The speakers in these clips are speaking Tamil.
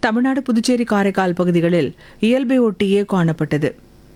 தமிழ்நாடு புதுச்சேரி காரைக்கால் பகுதிகளில் இயல்பை ஒட்டியே காணப்பட்டது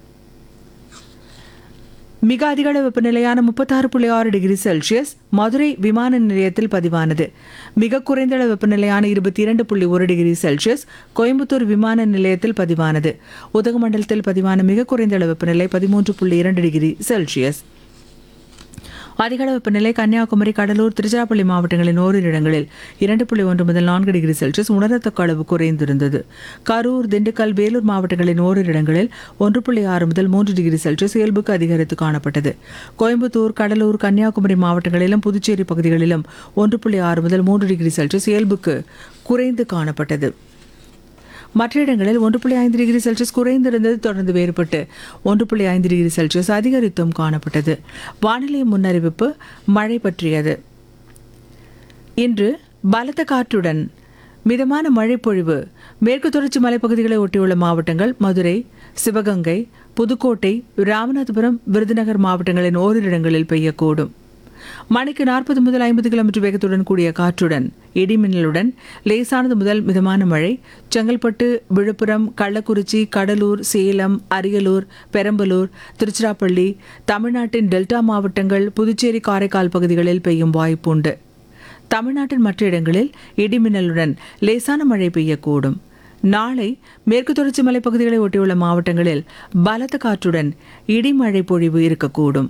மிக அதிகள வெப்பநிலையான முப்பத்தாறு புள்ளி ஆறு டிகிரி செல்சியஸ் மதுரை விமான நிலையத்தில் பதிவானது மிக குறைந்த அளவு வெப்பநிலையான இருபத்தி இரண்டு புள்ளி ஒரு டிகிரி செல்சியஸ் கோயம்புத்தூர் விமான நிலையத்தில் பதிவானது உதகமண்டலத்தில் பதிவான மிக குறைந்த அளவு வெப்பநிலை பதிமூன்று புள்ளி இரண்டு டிகிரி செல்சியஸ் அதிகள வெப்பநிலை கன்னியாகுமரி கடலூர் திருச்சிராப்பள்ளி மாவட்டங்களின் ஓரிரு இடங்களில் இரண்டு புள்ளி ஒன்று முதல் நான்கு டிகிரி செல்சியஸ் உணரத்தக்க அளவு குறைந்திருந்தது கரூர் திண்டுக்கல் வேலூர் மாவட்டங்களின் ஓரிரு இடங்களில் ஒன்று புள்ளி ஆறு முதல் மூன்று டிகிரி செல்சியஸ் இயல்புக்கு அதிகரித்து காணப்பட்டது கோயம்புத்தூர் கடலூர் கன்னியாகுமரி மாவட்டங்களிலும் புதுச்சேரி பகுதிகளிலும் ஒன்று புள்ளி ஆறு முதல் மூன்று டிகிரி செல்சியஸ் இயல்புக்கு குறைந்து காணப்பட்டது மற்ற இடங்களில் ஒன்று புள்ளி ஐந்து டிகிரி செல்சியஸ் குறைந்திருந்தது தொடர்ந்து வேறுபட்டு ஒன்று புள்ளி ஐந்து டிகிரி செல்சியஸ் அதிகரித்தும் காணப்பட்டது வானிலை முன்னறிவிப்பு மழை பற்றியது இன்று பலத்த காற்றுடன் மிதமான மழை பொழிவு மேற்கு தொடர்ச்சி மலைப்பகுதிகளை ஒட்டியுள்ள மாவட்டங்கள் மதுரை சிவகங்கை புதுக்கோட்டை ராமநாதபுரம் விருதுநகர் மாவட்டங்களின் ஓரிரு இடங்களில் பெய்யக்கூடும் மணிக்கு நாற்பது முதல் ஐம்பது கிலோமீட்டர் வேகத்துடன் கூடிய காற்றுடன் இடிமின்னலுடன் லேசானது முதல் மிதமான மழை செங்கல்பட்டு விழுப்புரம் கள்ளக்குறிச்சி கடலூர் சேலம் அரியலூர் பெரம்பலூர் திருச்சிராப்பள்ளி தமிழ்நாட்டின் டெல்டா மாவட்டங்கள் புதுச்சேரி காரைக்கால் பகுதிகளில் பெய்யும் வாய்ப்புண்டு தமிழ்நாட்டின் மற்ற இடங்களில் இடிமின்னலுடன் லேசான மழை பெய்யக்கூடும் நாளை மேற்கு தொடர்ச்சி மலைப்பகுதிகளை ஒட்டியுள்ள மாவட்டங்களில் பலத்த காற்றுடன் இடிமழை பொழிவு இருக்கக்கூடும்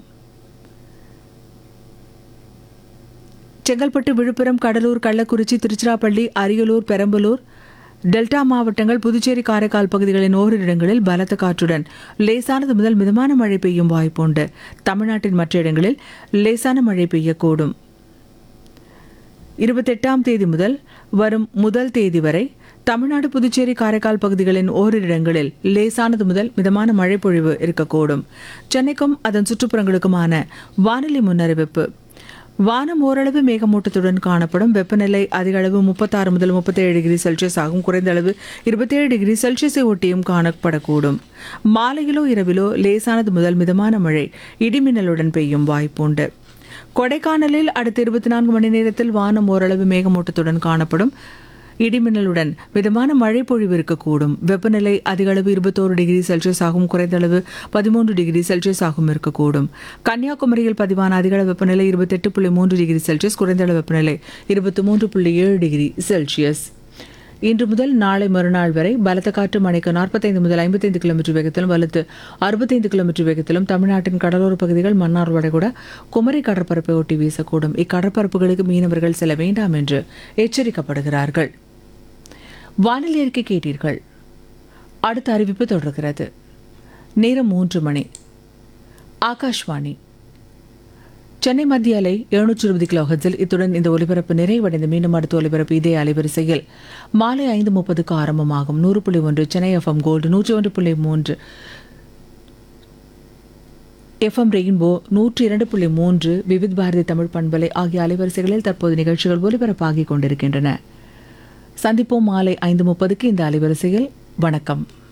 செங்கல்பட்டு விழுப்புரம் கடலூர் கள்ளக்குறிச்சி திருச்சிராப்பள்ளி அரியலூர் பெரம்பலூர் டெல்டா மாவட்டங்கள் புதுச்சேரி காரைக்கால் பகுதிகளின் ஓரிரு இடங்களில் பலத்த காற்றுடன் லேசானது முதல் மிதமான மழை பெய்யும் வாய்ப்புண்டு தமிழ்நாட்டின் மற்ற இடங்களில் லேசான மழை பெய்யக்கூடும் இருபத்தெட்டாம் தேதி முதல் வரும் முதல் தேதி வரை தமிழ்நாடு புதுச்சேரி காரைக்கால் பகுதிகளின் ஓரிரு இடங்களில் லேசானது முதல் மிதமான மழை பொழிவு இருக்கக்கூடும் சென்னைக்கும் அதன் சுற்றுப்புறங்களுக்குமான வானிலை முன்னறிவிப்பு வானம் ஓரளவு மேகமூட்டத்துடன் காணப்படும் வெப்பநிலை அதிக அளவு முப்பத்தாறு முதல் முப்பத்தேழு டிகிரி செல்சியஸ் ஆகும் குறைந்த அளவு இருபத்தேழு டிகிரி செல்சியஸை ஒட்டியும் காணப்படக்கூடும் மாலையிலோ இரவிலோ லேசானது முதல் மிதமான மழை இடிமின்னலுடன் பெய்யும் வாய்ப்புண்டு கொடைக்கானலில் அடுத்த இருபத்தி நான்கு மணி நேரத்தில் வானம் ஓரளவு மேகமூட்டத்துடன் காணப்படும் இடிமின்னலுடன் மிதமான மழை பொழிவு இருக்கக்கூடும் வெப்பநிலை அதிக அளவு இருபத்தோரு டிகிரி செல்சியஸ் ஆகும் குறைந்த அளவு பதிமூன்று டிகிரி செல்சியஸ் ஆகும் இருக்கக்கூடும் கன்னியாகுமரியில் பதிவான அதிக அளவு வெப்பநிலை இருபத்தெட்டு புள்ளி மூன்று டிகிரி செல்சியஸ் குறைந்த அளவு வெப்பநிலை இருபத்தி மூன்று புள்ளி ஏழு டிகிரி செல்சியஸ் இன்று முதல் நாளை மறுநாள் வரை பலத்த காற்று மணிக்கு நாற்பத்தைந்து முதல் ஐம்பத்தைந்து கிலோமீட்டர் வேகத்திலும் வலுத்து அறுபத்தைந்து கிலோமீட்டர் வேகத்திலும் தமிழ்நாட்டின் கடலோர பகுதிகள் மன்னார் வளைகுடா குமரி கடற்பரப்பை ஒட்டி வீசக்கூடும் இக்கடற்பரப்புகளுக்கு மீனவர்கள் செல்ல வேண்டாம் என்று எச்சரிக்கப்படுகிறார்கள் வானிலை அறிக்கை கேட்டீர்கள் அடுத்த அறிவிப்பு தொடர்கிறது நேரம் மூன்று மணி ஆகாஷ்வாணி சென்னை மத்திய அலை எழுநூற்றி இருபது கிலோ ஹெர்ட்ஸில் இத்துடன் இந்த ஒலிபரப்பு நிறைவடைந்த மீண்டும் அடுத்த ஒலிபரப்பு இதே அலைவரிசையில் மாலை ஐந்து முப்பதுக்கு ஆரம்பமாகும் நூறு புள்ளி ஒன்று சென்னை எஃப்எம் கோல்டு நூற்றி ஒன்று புள்ளி மூன்று எஃப்எம் ரெயின்போ நூற்றி இரண்டு புள்ளி மூன்று விவித் பாரதி தமிழ் பண்பலை ஆகிய அலைவரிசைகளில் தற்போது நிகழ்ச்சிகள் ஒலிபரப்பாகிக் கொண்டிருக்கின்றன சந்திப்போம் மாலை ஐந்து முப்பதுக்கு இந்த அலைவரிசையில் வணக்கம்